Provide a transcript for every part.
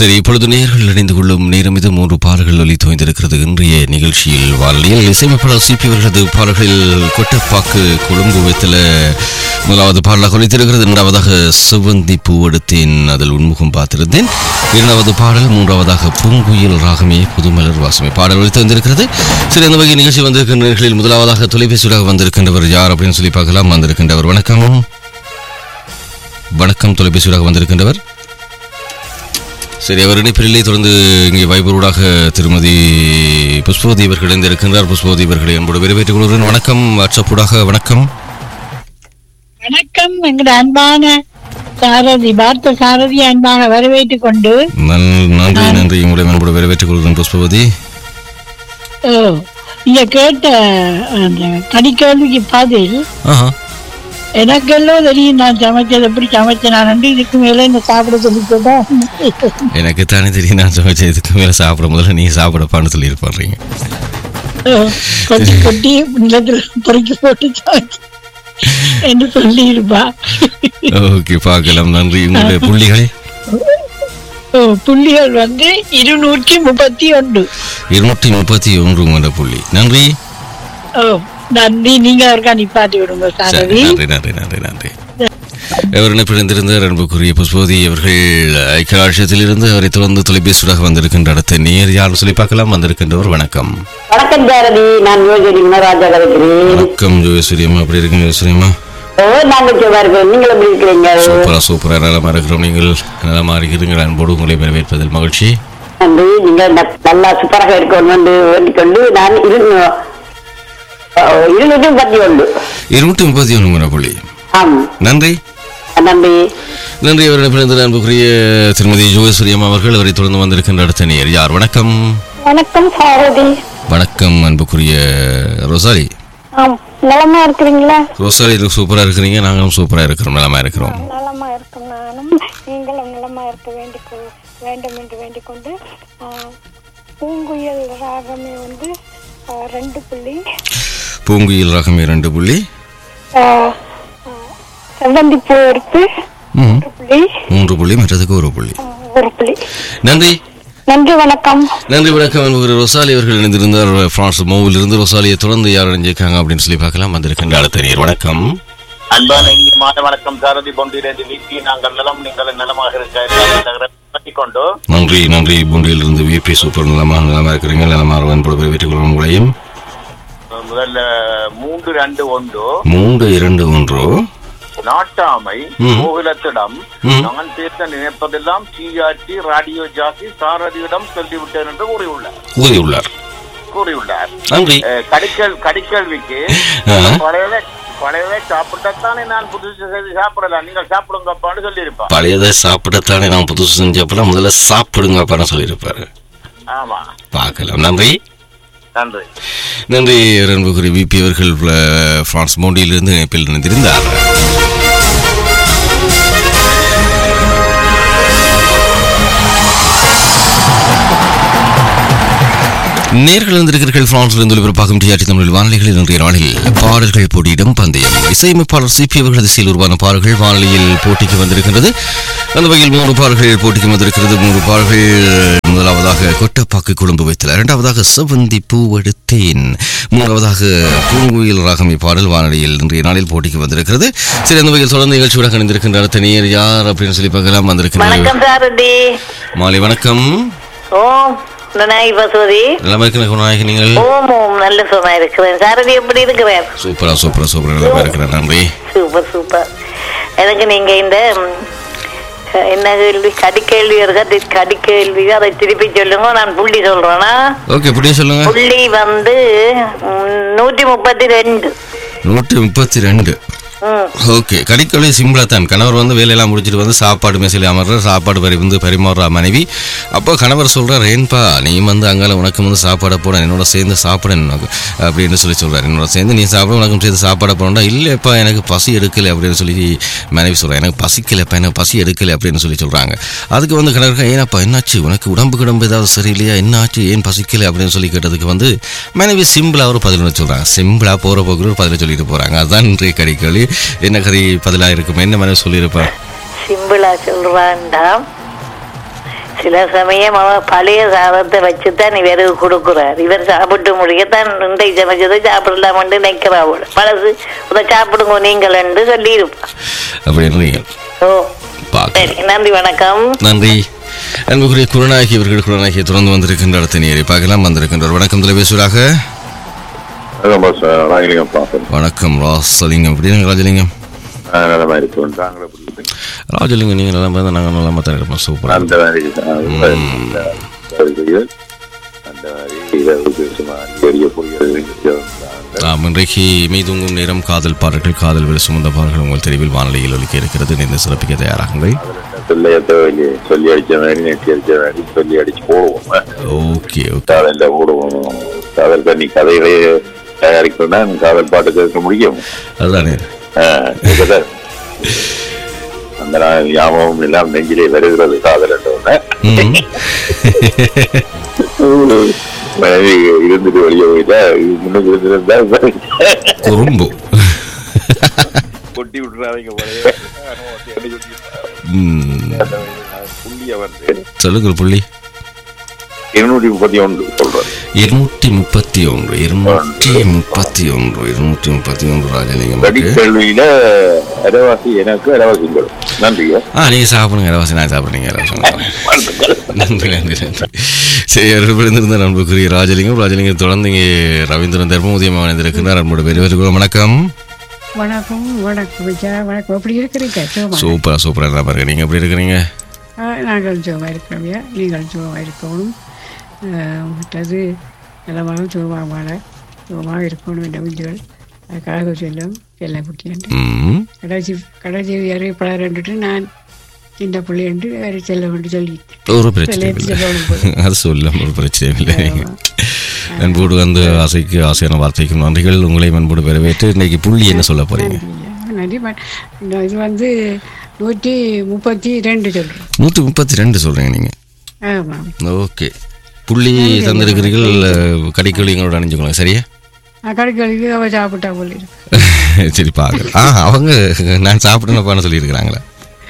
சரி இப்பொழுது நேர்கள் இணைந்து கொள்ளும் நேரம் இது மூன்று பாடல்கள் ஒலி தோய்ந்திருக்கிறது இன்றைய நிகழ்ச்சியில் வானிலையில் இசையமைப்பாளர் சிபி அவர்களது பாடல்களில் கொட்டப்பாக்கு கொழும்பு வைத்தல முதலாவது பாடலாக ஒலித்திருக்கிறது இரண்டாவதாக சிவந்தி பூவெடுத்தேன் அதில் உன்முகம் பார்த்திருந்தேன் இரண்டாவது பாடல் மூன்றாவதாக பூங்குயில் ராகமே புதுமலர் வாசமே பாடல் ஒலித்து வந்திருக்கிறது சரி அந்த வகை நிகழ்ச்சி வந்திருக்கின்ற நேர்களில் முதலாவதாக தொலைபேசியாக வந்திருக்கின்றவர் யார் அப்படின்னு சொல்லி பார்க்கலாம் வந்திருக்கின்றவர் வணக்கம் வணக்கம் தொலைபேசியாக வந்திருக்கின்றவர் சரி அவர் இணைப்பிலே தொடர்ந்து இங்கே வைபரூடாக திருமதி புஷ்பவதி அவர்கள் இணைந்திருக்கின்றார் புஷ்பவதி அவர்களை என்போடு வரவேற்றுக் கொள்கிறேன் வணக்கம் வாட்ஸ்அப்பூடாக வணக்கம் வணக்கம் எங்கட அன்பான சாரதி பார்த்த சாரதி அன்பாக வரவேற்றுக் கொண்டு நல்- நன்றி நன்றி உங்களுடைய என்போடு வரவேற்றுக் கொள்கிறேன் புஷ்பவதி ஓ, நீங்க கேட்ட அந்த கடிக்கேள்விக்கு பதில் ஆஹா எனக்கெல்லாம் தெரியும் நான் சமைச்சது எப்படி சமைச்சேன் நான் இதுக்கு மேல என்ன சாப்பிட சொல்லி கேட்டா எனக்கு தானே தெரியும் நான் சமைச்ச இதுக்கு மேலே சாப்பிட முதல்ல நீ சாப்பிடப்பான்னு சொல்லி இருப்பாடுறீங்க ஓ, கொட்டி கொட்டி நிலத்துல பொறுக்கி போட்டு சமைச்சு என்று சொல்லி இருப்பா ஓகே பார்க்கலாம் நன்றி உங்களுடைய புள்ளிகள் ஓ, புள்ளிகள் வந்து இருநூற்றி முப்பத்தி ஒன்று இருநூற்றி முப்பத்தி ஒன்று உங்களோட புள்ளி நன்றி ஓ நன்றி நீங்க அவருக்கா நிப்பாட்டி விடுங்க சரி, சாரதி நன்றி நன்றி நன்றி நன்றி அவர் இணைப்பிழந்திருந்தார் அன்புக்குரிய புஷ்பவதி அவர்கள் ஐக்கியராட்சியத்திலிருந்து அவரை தொடர்ந்து தொலைபேசியாக வந்திருக்கின்ற அடுத்த நேர் யாரும் சொல்லி பார்க்கலாம் வந்திருக்கின்றவர் வணக்கம் வணக்கம் ஜாரதி நான் யோஜனி குணராஜா கலைக்கிறேன் வணக்கம் ஜோசூரியம்மா அப்படி இருக்கீங்க ஜோசூரியம்மா ஓ நாங்க சொல்வார்கள் நீங்கள் எப்படி இருக்கிறீங்க சூப்பரா சூப்பரா நலமா இருக்கிறோம் நீங்கள் நலமா இருக்கிறீர்கள் அன்போடு உங்களை வரவேற்பதில் மகிழ்ச்சி நன்றி நீங்கள் ந- நல்லா சூப்பராக இருக்கணும் என்று வேண்டிக் கொண்டு நான் இரு இருநூற்றி முப்பத்தி ஒன்று இருநூற்றி முப்பத்தி ஒன்று புள்ளி ஆம் நன்றி நன்றி நன்றி அவர் இணைப்பிழந்த அன்புக்குரிய திருமதி ஜோசூரியம்மா அவர்கள் அவரை தொடர்ந்து வந்திருக்கின்ற அடுத்த நேர் யார் வணக்கம் வணக்கம் சாரதி வணக்கம் அன்புக்குரிய ரோசாரி ஆம் நலமா இருக்கிறீங்களா ரோசாரி இது சூப்பரா இருக்கிறீங்க நாங்களும் சூப்பரா இருக்கிறோம் நலமா இருக்கிறோம் நலமா இருக்கும் நானும் நீங்களும் நலமா இருக்க வேண்டிக் கொள்- வேண்டும் என்று வேண்டிக் கொண்டு ஆ, பூங்குயில் ராகமே வந்து ஆ, ரெண்டு புள்ளி பூங்குயில் ரகம் இரண்டு புள்ளி ஆ, ஆ, செவ்வந்தி பூ எடுத்து ம், ஒரு புள்ளி மூன்று புள்ளி மற்றதுக்கு ஒரு புள்ளி ஆ, ஒரு புள்ளி நன்றி நன்றி வணக்கம் நன்றி வணக்கம் அன்புக்குரிய ரொசாலி அவர்கள் இணைந்திருந்தார் பிரான்ஸ் மூவில் இருந்து ரொசாலியை தொடர்ந்து யார் இணைஞ்சிருக்காங்க அப்படின்னு சொல்லி பார்க்கலாம் வந்திருக்கின்ற அடுத்த நேர் வணக்கம் அன்பான இனிய மாத வணக்கம் சாரதி பொண்டியிலிருந்து வீட்டி நாங்கள் நலம் நீங்கள் நலமாக இருக்க கொண்டு நன்றி நன்றி பூண்டியிலிருந்து விபி சூப்பர் நலமா நலமா இருக்கிறீங்க நலமா என்பது வரவேற்றுக் கொள்ளும் உங்களையும் முதல்ல மூன்று ரெண்டு ஒன்று மூன்று இரண்டு ஒன்று நாட்டாமை ம். கோகுலத்திடம் ம். நான் பேச நினைப்பதெல்லாம் டிஆர்டி ராடியோ ஜாக்கி சாரதியிடம் சொல்லிவிட்டேன் என்று கூறியுள்ளார் கூறியுள்ளார் கூறியுள்ளார் நன்றி அஹ், கடிக்கல் கடிக்கல்விக்கு ஆ. பழையதை பழையதை சாப்பிட்டத்தானே நான் புதுசு செய்து சாப்பிடலாம் நீங்கள் சாப்பிடுங்கப்பான்னு சொல்லியிருப்பான் பழையதை சாப்பிடத்தானே நான் புதுசு செஞ்சப்பெல்லாம் முதல்ல சாப்பிடுங்க அப்படின்னு சொல்லியிருப்பாரு ஆமா பார்க்கலாம் நன்றி நன்றி நன்றி அன்புக்குரிய விபி அவர்கள் அஹ், பிரான்ஸ் மோண்டியிலிருந்து இணைப்பில் இணைந்திருந்தார் நேர்கள் இருந்திருக்கிறீர்கள் பிரான்சிலிருந்து ஒலிபரப்பாகும் டிஆர்டி தமிழ் வானொலிகளில் இன்றைய நாளில் பாடல்கள் போட்டியிடும் பந்தயம் இசையமைப்பாளர் சிபி அவர்களது இசையில் உருவான பாடல்கள் வானொலியில் போட்டிக்கு வந்திருக்கின்றது அந்த வகையில் மூன்று பாடல்கள் போட்டிக்கு வந்திருக்கிறது மூன்று பாடல்கள் முதலாவதாக கொட்டப்பாக்கு குடும்ப வைத்தல் இரண்டாவதாக செவந்தி பூவெடுத்தேன் மூன்றாவதாக பூங்குயில் ராகமி பாடல் வானொலியில் இன்றைய நாளில் போட்டிக்கு வந்திருக்கிறது சரி அந்த வகையில் தொடர்ந்து நிகழ்ச்சியுடன் இணைந்திருக்கின்ற அடுத்த நேர் யார் அப்படின்னு சொல்லி பார்க்கலாம் வந்திருக்கின்ற வணக்கம் சாரதி மாலை வணக்கம் ஓம் நாய் பசுவதி நலமா இருக்கிற குணநாயகி நீங்கள் ஓம் ஓம் நல்ல சுகமா இருக்கிறேன் சாரதி எப்படி இருக்கிறேன் சூப்பரா சூப்பரா சூப்பரா நல்லா இருக்கிறேன் நன்றி சூப்பர் சூப்பர் எனக்கு நீங்க இந்த ம், என்ன கேள்வி கடிக்கேள்வி இருக்கா தி- கடிக்கேள்வி அதை திருப்பி சொல்லுங்க நான் புள்ளி சொல்றேனா ஓகே இப்படியே சொல்லுங்க புள்ளி வந்து ம், நூற்றி முப்பத்தி ரெண்டு நூற்றி முப்பத்தி ரெண்டு ம் ஓகே கடிக்கொலை சிம்பிளா தான் கணவர் வந்து வேலையெல்லாம் முடிச்சிட்டு வந்து சாப்பாடு மேசையில் அமர்ற சாப்பாடு பரி வந்து பரிமாறுற மனைவி அப்போ கணவர் சொல்றார் ஏன்பா நீ வந்து அங்கால உனக்கு வந்து சாப்பாடை போட என்னோட சேர்ந்து சாப்பிட உனக்கு அப்படின்னு சொல்லி சொல்றாரு என்னோட சேர்ந்து நீ சாப்பிட உனக்கும் சேர்ந்து சாப்பாடை போடா இல்லைப்பா எனக்கு பசி எடுக்கல அப்படின்னு சொல்லி மனைவி சொல்றா எனக்கு பசிக்கலப்பா எனக்கு பசி எடுக்கல அப்படின்னு சொல்லி சொல்றாங்க அதுக்கு வந்து கணவர் ஏனப்பா என்னாச்சு உனக்கு உடம்பு கிடம்பு ஏதாவது சரியில்லையா என்னாச்சு ஏன் பசிக்கல அப்படின்னு சொல்லி கேட்டதுக்கு வந்து மனைவி சிம்பிளா ஒரு பதில் ஒண்ணு சொல்றாங்க சிம்பிளா போற போக்குற ஒரு பதில சொல்லிட்டு போறாங்க அதான் இன்றைய கடிக்கொலி என்ன கதை பதிலா இருக்கும் என்ன மனைவி சொல்லியிருப்பா சிம்பிளா சொல்றான்டா சில சமயம் அவ பழைய சாதத்தை வச்சுதான் இவருக்கு கொடுக்குறார் இவர் சாப்பிட்டு முடிக்கத்தான் இன்றைக்கு சமைச்சதை சாப்பிடலாம்னு நினைக்கிறாவோட பழசு அதை சாப்பிடுங்க நீங்கள் என்று சொல்லியிருப்பா அப்படின்றீங்க ஓ பார்க்கலாம் சரி நன்றி வணக்கம் நன்றி அன்புக்குரிய குருநாயகி இவர்கள் குருநாயகியை தொடர்ந்து வந்திருக்கின்ற அடுத்த நேரை பார்க்கலாம் வந்திருக்கின்றவர் வணக்கம் தலைவேசுவராக ரொம்ப ராஜலிங்கம் பார்ப்போம் வணக்கம் ராசலிங்கம் எப்படி இருங்க ராஜலிங்கம் நல்லமா இருக்கும் நாங்களும் எப்படி இருக்கீங்க? ராஜலிங்கம் நீங்கள் நல்லா இருந்தால் நாங்கள் நல்லா தான் இருப்போம் சூப்பராக அந்த மாதிரி ஆ, வருகிறீர்கள். அந்த மாதிரி இரவுக்கு சுமார் பெரிய புரியுது ஆம் இன்றைக்கு மெய்தூங்கும் நேரம் காதல் பாடல்கள் காதல் வெளி சுமந்த பாடல்கள் உங்கள் தெளிவில் வானொலியில் ஒலிக்க இருக்கிறது நின்று சிறப்பிக்க தயாராகுங்கள் சொல்லிய தேவையில்லை சொல்லி அடிச்ச மாதிரி நெட்டி அடிச்ச மாதிரி சொல்லி அடிச்சு போடுவோம் ஓகே ஓகே காதல்ல போடுவோம் காதல் பண்ணி கதைகளே தயாரிக்கணும்னா காதல் பாட்டு கேட்க முடியும் அதுதானே ஆ, கேட்கதான். அந்த நாள் ஞாபகம் எல்லாம் நெஞ்சிலே வருகிறது காதல் என்றவுடனே ம். மனைவி இருந்துட்டு வெளியே போயிட்டா இது முன்னுக்கு இருந்திருந்தா குறும்பு கொட்டி விட்டுறாதீங்க போலயே. ம். புள்ளிய வந்து சொல்லுங்கள் புள்ளி இருநூற்றி முப்பத்தி ஒன்று சொல்றேன் இருநூற்றி முப்பத்தி ஒன்று இருநூற்றி முப்பத்தி ஒன்று இருநூற்றி முப்பத்தி ஒன்று ராஜலிங்கம் வெடி இருக்கு. கேள்வியில அரைவாசி எனக்கு அரைவாசிங்கள் நன்றிங்க ஆ நீங்கள் சாப்பிடுங்க இலவசம் நான் சாப்பிடுங்க இலவசம் நன்றி நன்றி நன்றி சரி இருந்த நண்புக்குரிய ராஜலிங்கம் ராஜலிங்கம் தொடர்ந்து இங்கே ரவீந்திரன் தர்மபுதியம் இணைந்திருக்கிறார் அன்போட பெரியவர்கள் வணக்கம் வணக்கம் வணக்கம் விஜயா வணக்கம் எப்படி இருக்கிறீங்க சுகமா சூப்பரா சூப்பரா நல்லா பாருங்க நீங்க எப்படி இருக்கிறீங்க ஆ, நாங்கள் சுகமாக இருக்கிறோம் ஐயா நீங்கள் சுகமாக இருக்கணும் ஆ, மற்றது நலமாக சுகமாக வாழ சுகமாக இருக்கணும் என்ற விஞ்சுகள் அதுக்காக செல்லும் செல்ல குட்டியன்று ம் கடைசி கடைசி அறிவிப்பாளர்ன்ட்டு நான் சின்ன பிள்ளை என்று வேறு செல்ல வேண்டும் சொல்லி ஒரு பிரச்சனை இல்லை அது சொல்ல ஒரு பிரச்சனை இல்லை அன்போடு வந்து ஆசைக்கு ஆசையான வார்த்தைக்கும் நன்றிகள் உங்களையும் அன்போடு வரவேற்று இன்னைக்கு புள்ளி என்ன சொல்ல போறீங்க நன்றி ம- இந்த இது வந்து நூற்றி முப்பத்தி ரெண்டு சொல்கிறோம் நூற்றி முப்பத்தி ரெண்டு சொல்றீங்க நீங்க ஆமாம் ஓகே புள்ளி தந்திருக்கிறீர்கள் கடிக்கொலி எங்களோட அணிஞ்சுக்கோங்க சரியா கடைகளுக்கு அவள் சாப்பிட்டா போல இருக்கு சரி பார்க்கலாம் ஆ அவங்க நான் சாப்பிடணுப்பான்னு சொல்லியிருக்கிறாங்களே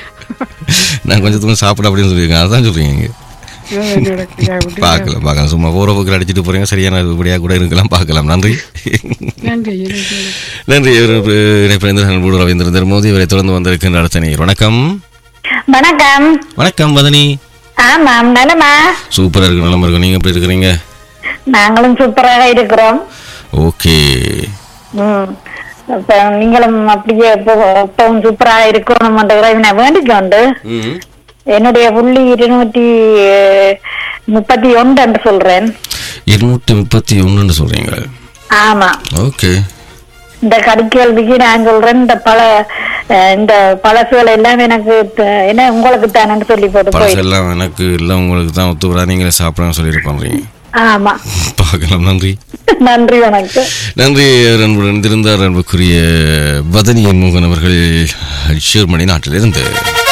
நான் கொஞ்சம் தூரம் சாப்பிட அப்படின்னு சொல்லியிருக்கேன் அதான் சொல்றீங்க இங்க. அவ என்னோட சாப்பிட்டு பார்க்கலாம் பார்க்கலாம் சும்மா போகிற போக்கில் அடிச்சிட்டு போறீங்க சரியான இப்படியாக கூட இருக்கலாம் பார்க்கலாம் நன்றி நன்றி எனக்கு நன்றி இவர் இணைப்பிணைந்த அன்போடு ரவீந்திரன் மோதி இவரை தொடர்ந்து வந்திருக்கின்ற அடுத்த நேயர் வணக்கம் வணக்கம் வணக்கம் வதனி ஆமாம் நலமா சூப்பராக இருக்கு நலமா இருக்கும் நீங்கள் எப்படி இருக்கிறீங்க நாங்களும் சூப்பராக இருக்கிறோம் ஓகே ம் அப்ப நீங்களும் அப்படியே எப்போ- எப்பவும் சூப்பராக இருக்கணும் நான் வேண்டிக்கொண்டு ம் என்னுடைய புள்ளி இருநூற்றி அஹ், முப்பத்தி ஒன்று என்று சொல்றேன் இருநூற்றி முப்பத்தி ஒன்றுன்னு சொல்கிறீங்க ஆமா ஓகே இந்த கடிக்கேள்விக்கு நான் சொல்றேன் இந்த பல அஹ், இந்த பழசுகள் எல்லாம் எனக்கு த- என்ன உங்களுக்கு தானு சொல்லி போட்டு போய் பழசெல்லாம் எனக்கு இல்லை உங்களுக்கு தான் ஒத்து வரா நீங்களே சாப்பிடணும் சொல்லியிருப்பாங்க ஆமா பார்க்கலாம் நன்றி நன்றி வணக்கம் நன்றி அன்பு இணைந்திருந்தார் அன்புக்குரிய பதனி மோகன் அவர்கள் ஷேர்மணி நாட்டிலிருந்து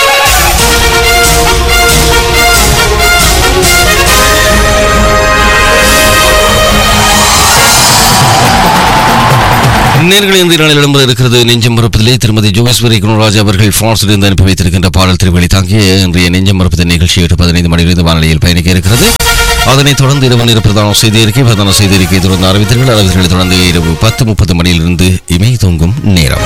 நேர்களை இந்த நாளில் இடம்பெற இருக்கிறது நெஞ்சம் மறுப்பதிலே திருமதி ஜோகேஸ்வரி குணராஜ் அவர்கள் பிரான்சிலிருந்து அனுப்பி வைத்திருக்கின்ற பாடல் திருவள்ளி தாங்கிய இன்றைய நெஞ்சம் மறுப்பதில் நிகழ்ச்சி எட்டு பதினைந்து மணியிலிருந்து வானொலியில் பயணிக்க இருக்கிறது அதனைத் தொடர்ந்து இரவு நேர பிரதான செய்தி அறிக்கை பிரதான செய்தி அறிக்கை தொடர்ந்து அறிவித்தீர்கள் அறிவித்தர்களை தொடர்ந்து இரவு பத்து முப்பது மணியிலிருந்து இமை தொங்கும் நேரம்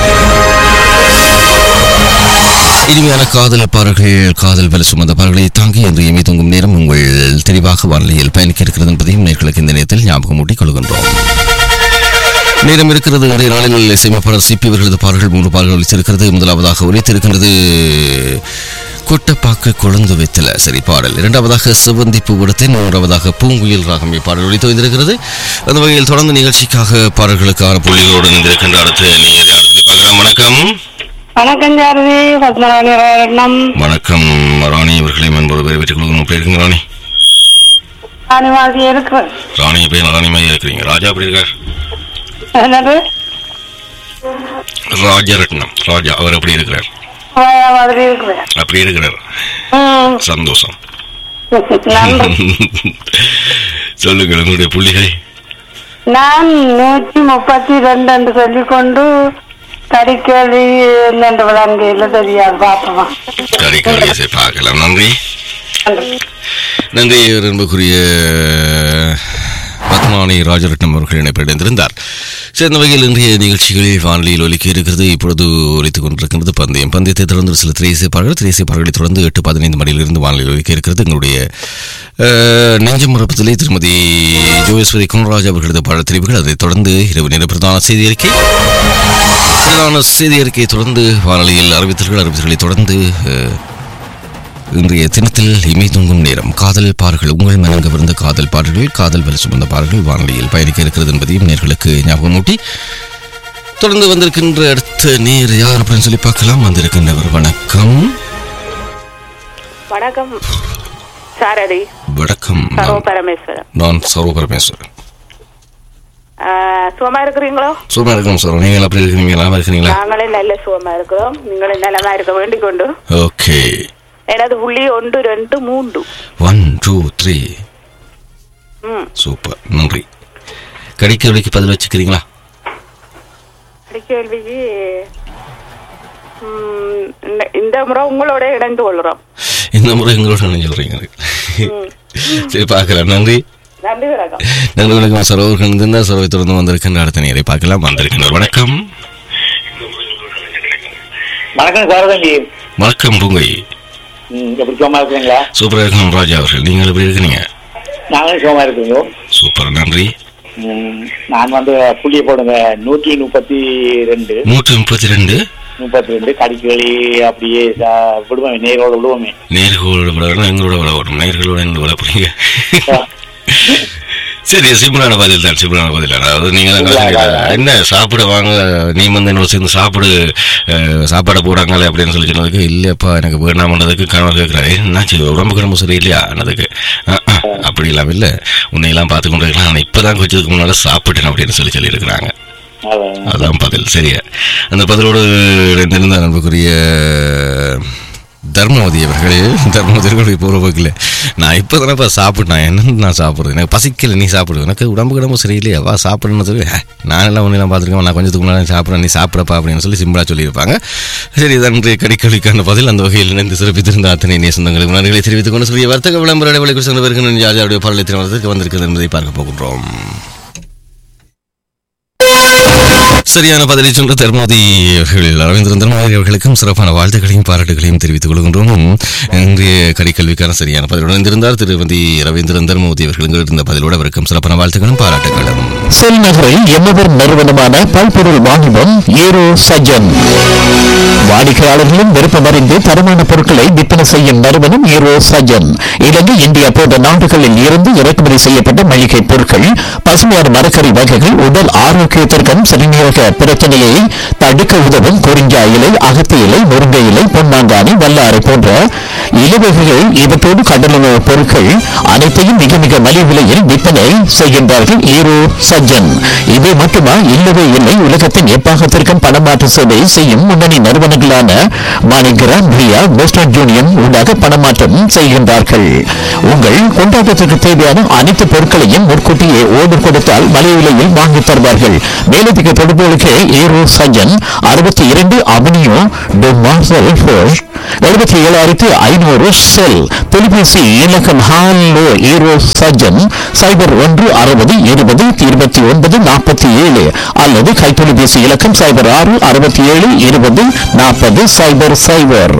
இனிமையான காதல் பாடல்கள் காதல் வலு சுமந்த பாடல்களை தாங்கி இன்று இமை தொங்கும் நேரம் உங்கள் தெளிவாக வானிலையில் பயணிக்க இருக்கிறது என்பதையும் நேர்களுக்கு இந்த நேரத்தில் ஞாபகம் ஊட்டிக் கொள்கின்றோம் நேரம் இருக்கிறது இன்றைய நாளில் இசையமைப்பாளர் சிப்பி அவர்களது பாடல்கள் மூன்று பாடல்கள் ஒலித்திருக்கிறது முதலாவதாக ஒலித்திருக்கின்றது கொட்டப்பாக்கு கொழுந்து வைத்தல சரி பாடல் இரண்டாவதாக சிவந்தி பூவிடத்தின் மூன்றாவதாக பூங்குயில் ராகம் பாடல் ஒலித்து வந்திருக்கிறது அந்த வகையில் தொடர்ந்து நிகழ்ச்சிக்காக பாடல்களுக்கான புள்ளிகளோடு இணைந்திருக்கின்ற அடுத்த நேயர் யார் சொல்லி பார்க்கலாம் வணக்கம் வணக்கம் ஜாரதி பத்மநாபி ரத்னம் வணக்கம் ராணி அவர்களை மன்போடு வரவேற்றுக் கொள்ளுங்க எப்படி இருக்குங்க ராணி அனிவாசி இருக்கு ராணி எப்படி ராணி மாதிரி இருக்கிறீங்க ராஜா எப்படி இருக்கார் என்னது ராஜரட்னம் ராஜா அவர் எப்படி இருக்கிறார் ஆயா மாதிரி இருக்குது அப்படி இருக்கிறார் ம், சந்தோஷம் நன்றி சொல்லுங்கள் உங்களுடைய புள்ளிகளை நான் நூற்றி முப்பத்தி ரெண்டு என்று சொல்லிக்கொண்டு கறிக்கேள்வி என்னென்று விளங்கையில் தெரியாது பார்ப்போமா கறி கறியை சரி பார்க்கலாம் நன்றி நன்றி நன்றி அன்புக்குரிய பத்மானி ராஜரட்னம் அவர்கள் இணைப்பிடைந்திருந்தார் சேர்ந்த வகையில் இன்றைய நிகழ்ச்சிகளில் வானொலியில் ஒலிக்க இருக்கிறது இப்பொழுது ஒலித்துக் கொண்டிருக்கின்றது பந்தயம் பந்தயத்தை தொடர்ந்து சில திரைசை பாடல்கள் திரைசை பாடல்களை தொடர்ந்து எட்டு பதினைந்து மணியிலிருந்து வானொலியில் ஒலிக்க இருக்கிறது எங்களுடைய அஹ், நெஞ்சம் மரப்பத்திலே திருமதி ஜோகேஸ்வரி குணராஜ் அவர்களது பாடத்தெரிவுகள் அதைத் தொடர்ந்து இரவு நேர பிரதான செய்தி அறிக்கை பிரதான செய்தி அறிக்கையை தொடர்ந்து வானொலியில் அறிவித்தல்கள் அறிவித்தல்களை தொடர்ந்து அஹ், இன்றைய தினத்தில் இமை தூங்கும் நேரம் காதல் பாடல்கள் உங்கள் மனம் கவர்ந்த காதல் பாடல்கள் காதல் வலி சுமந்த பாடல்கள் வானொலியில் பயணிக்க இருக்கிறது என்பதையும் நேர்களுக்கு ஞாபகமூட்டி தொடர்ந்து வந்திருக்கின்ற அடுத்த நேர் யார் அப்படின்னு சொல்லி பார்க்கலாம் வந்திருக்கின்றவர் வணக்கம் வணக்கம் சாரதி வணக்கம் சரோ நான்- பரமேஸ்வரன் நான் சர்வ பரமேஸ்வரன் ஆஹ், சுகமா இருக்கிறீங்களோ சும்மா இருக்கணும் சார் நீங்கள் அப்படி இருக்கிறீங்க நல்லா இருக்கிறீங்களா நாங்களே நல்ல சுகமா இருக்கிறோம் நீங்களும் நலமா இருக்க வேண்டிக் கொண்டு ஓகே எனது புள்ளி ஒன்று ரெண்டு மூன்று ஒன் டூ த்ரீ ம் சூப்பர் நன்றி கடிக்க வழிக்கு பதில் வச்சுக்கிறீங்களா கேள்விக்கு ம், இந்த- இந்த முறை உங்களோட இணைந்து கொள்கிறோம் இந்த முறை எங்களோட என்ன சொல்றீங்க சரி பார்க்கலாம் நன்றி நன்றி வணக்கம் நன்றி வணக்கம் சரோவர்கள் இருந்தால் சரோவை தொடர்ந்து வந்திருக்கின்ற அடுத்த நேரை பார்க்கலாம் வந்திருக்கின்றனர் வணக்கம் வணக்கம் சாரதங்கி வணக்கம் பூங்கை ம், எப்படி சுகமா இருக்கிறீங்களா சூப்பராக இருக்கணும் ராஜா அவர்கள் நீங்கள் எப்படி இருக்கிறீங்க நாங்களும் சுகமா இருக்கிறீங்க சூப்பர் நன்றி ம், நான் வந்து புள்ளிய போடுங்க நூற்றி முப்பத்தி ரெண்டு நூற்றி முப்பத்தி ரெண்டு முப்பத்தி ரெண்டு கடிக்கலி அப்படியே சா- விடுவோமே நேரோட விடுவோமே நேர்களோட விட வேணும் எங்களோட விட வேணும் நேர்களோட எங்களோட விட போறீங்க சரி சிம்பிளான பதில் தான் சிம்பிளான பதில் அதாவது நீங்க தான் கலந்துக்கிறீங்க. என்ன சாப்பிட வாங்க நீ வந்து என்னோட சேர்ந்து சாப்பிடு அஹ், சாப்பாடை போடாங்களே அப்படின்னு சொல்லி சொன்னதுக்கு இல்லையப்பா எனக்கு வேணாமன்றதுக்கு கணவர் கேட்கிறாரு என்னாச்சு உடம்பு கிடம்பு சரி இல்லையா அன்னதுக்கு "அஹ், அஹ், அப்படி இல்லாம இல்ல உன்னையெல்லாம் பார்த்து கொண்டு இருக்கலாம் நான் இப்பதான் கொஞ்சத்துக்கு முன்னால சாப்பிட்டேன் அப்படின்னு சொல்லி சொல்லியிருக்கிறாங்க அதான். அதான் பதில் சரியா அந்த பதிலோடு இணைந்திருந்த அன்புக்குரிய தர்மவதி அவர்களே தர்மவதி அவர்களுடைய பூர்வகில் நான் இப்போ தானேப்பா சாப்பிட்டேன் என்னன்னு நான் சாப்பிட்றது எனக்கு பசிக்கல நீ சாப்பிடு எனக்கு உடம்பு கிடம்பு சரியில்லையா வா சாப்பிடுன்னு நான் எல்லாம் ஒன்றும் பார்த்துருக்கேன் நான் கொஞ்சத்துக்கு முன்னாடி சாப்பிட்றேன் நீ சாப்பிடப்பா அப்படின்னு சொல்லி சிம்பிளாக சொல்லியிருப்பாங்க சரி இதன்றி கடிக்கடிக்கான பதில் அந்த வகையில் இணைந்து சிறப்பித்திருந்த அத்தனை நேசந்தங்களுக்கு நன்றிகளை தெரிவித்துக் கொண்டு சொல்லிய வர்த்தக விளம்பர இடைவெளிக்கு சென்ற பிறகு ஜாஜாவுடைய பாடலை திருமணத்திற்கு வந்திருக்கிறது என்பதை பார்க்க போகின்றோம் சரியான பதிலை சொன்ன தர்மதி அவர்கள் அரவிந்திரன் தர்மதி அவர்களுக்கும் சிறப்பான வாழ்த்துக்களையும் பாராட்டுகளையும் தெரிவித்துக் கொள்கின்றோம் இன்றைய கடிக்கல்விக்கான சரியான பதிலுடன் இருந்திருந்தார் திருமதி ரவீந்திரன் தர்மவதி அவர்கள் இருந்த பதிலோடு அவருக்கும் சிறப்பான வாழ்த்துக்களும் பாராட்டுகளும் செல் நகரில் எம்மவர் நிறுவனமான பல்பொருள் வாணிபம் ஏரோ சஜன் வாடிக்கையாளர்களும் விருப்பமறிந்து தரமான பொருட்களை விற்பனை செய்யும் நிறுவனம் ஏரோ சஜன் இலங்கை இந்தியா போன்ற நாடுகளில் இருந்து இறக்குமதி செய்யப்பட்ட மளிகை பொருட்கள் பசுமையான மரக்கறி வகைகள் உடல் ஆரோக்கியத்திற்கும் சிறுநீரக பிரச்சனையை தடுக்க உதவும் குறிஞ்சா இலை அகத்தி இலை முருங்கை இலை பொன்னாங்கானி வல்லாறு போன்ற இலவகைகள் இவற்றோடு கடலுணவு பொருட்கள் அனைத்தையும் மிக மிக மலிவு விலையில் விற்பனை செய்கின்றார்கள் ஈரோ சஜ்ஜன் இவை மட்டுமா இல்லவே இல்லை உலகத்தின் எப்பாகத்திற்கும் பணமாற்று சேவை செய்யும் முன்னணி நிறுவனங்களான மாணிகிராம் ரியா வெஸ்டர்ன் யூனியன் ஊடாக பணமாற்றம் செய்கின்றார்கள் உங்கள் கொண்டாட்டத்திற்கு தேவையான அனைத்து பொருட்களையும் முன்கூட்டியே ஓர்டர் கொடுத்தால் மலிவு விலையில் வாங்கித் தருவார்கள் மேலதிக தொடர்புகளுக்கு ஈரோ சஜ்ஜன் அறுபத்தி இரண்டு அவனியோ டு மார்சல் ஃபோர்ஸ் எழுபத்தி ஏழாயிரத்தி ஐநூறு செல் தொலைபேசி இலக்கம் ஹாலோ ஈரோ சஜன் சைபர் ஒன்று அறுபது இருபது இருபத்தி ஒன்பது நாற்பத்தி ஏழு அல்லது கைத்தொலைபேசி இலக்கம் சைபர் ஆறு அறுபத்தி ஏழு இருபது நாற்பது சைபர் சைபர்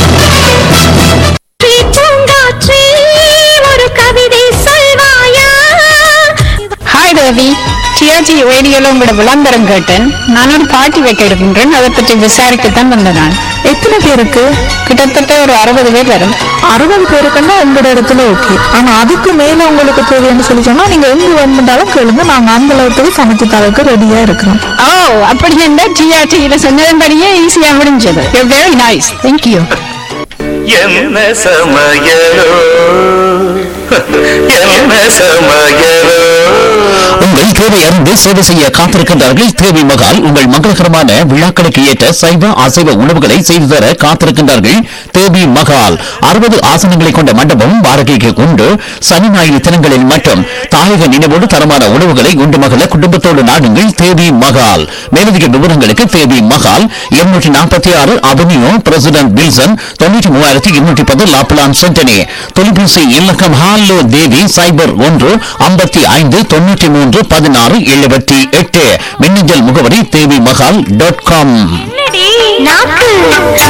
ஒரு கவிதை சொல்வாயா ஹாய் தேவி டிஆர்ஜி ரேடியோல உங்களோட விளம்பரம் கேட்டேன் நான் ஒரு பார்ட்டி வைக்க இருக்கின்றேன் அதை பற்றி விசாரிக்கத்தான் வந்தேன் நான் எத்தனை பேருக்கு கிட்டத்தட்ட ஒரு அறுபது பேர் வரும் அறுபது பேருக்குன்னா உங்களோட இடத்துல ஓகே ஆனா அதுக்கு மேல உங்களுக்கு தேவைன்னு சொல்லி சொன்னா நீங்க எங்க வேணுமென்றாலும் கேளுங்க நாங்க அந்த அளவுக்கு சமைச்சு தரக்கு ரெடியா இருக்கிறோம் ஓ அப்படி என்ன டிஆர்டியில சொன்னதன்படியே ஈஸியா முடிஞ்சது வெரி நைஸ் தேங்க்யூ என்ன சமையலோ என்ன சமையலோ உங்கள் தேவை அறிந்து சேவை செய்ய காத்திருக்கின்றார்கள் தேவி மகால் உங்கள் மங்களகரமான விழாக்களுக்கு ஏற்ற சைவ அசைவ உணவுகளை செய்து தர காத்திருக்கின்றார்கள் தேவி மகால் அறுபது ஆசனங்களை கொண்ட மண்டபம் வாடகைக்கு உண்டு சனி ஞாயிறு தினங்களில் மட்டும் தாயக நினைவோடு தரமான உணவுகளை உண்டு மகள குடும்பத்தோடு நாடுங்கள் தேவி மகால் மேலதிக விவரங்களுக்கு தேவி மகால் இருநூற்றி நாற்பத்தி ஆறு அவென்யூ பிரசிடென்ட் வில்சன் தொண்ணூற்றி மூவாயிரத்தி இருநூற்றி பத்து லாப்லான் சென்டனி தொலைபேசி இலக்கம் ஹாலோ தேவி சைபர் ஒன்று ஐம்பத்தி ஐந்து தொண்ணூற்றி மூன்று பதினாறு எழுபத்தி எட்டு மின்னஞ்சல் முகவரி தேவி மகால் டாட் காம் நாக்கு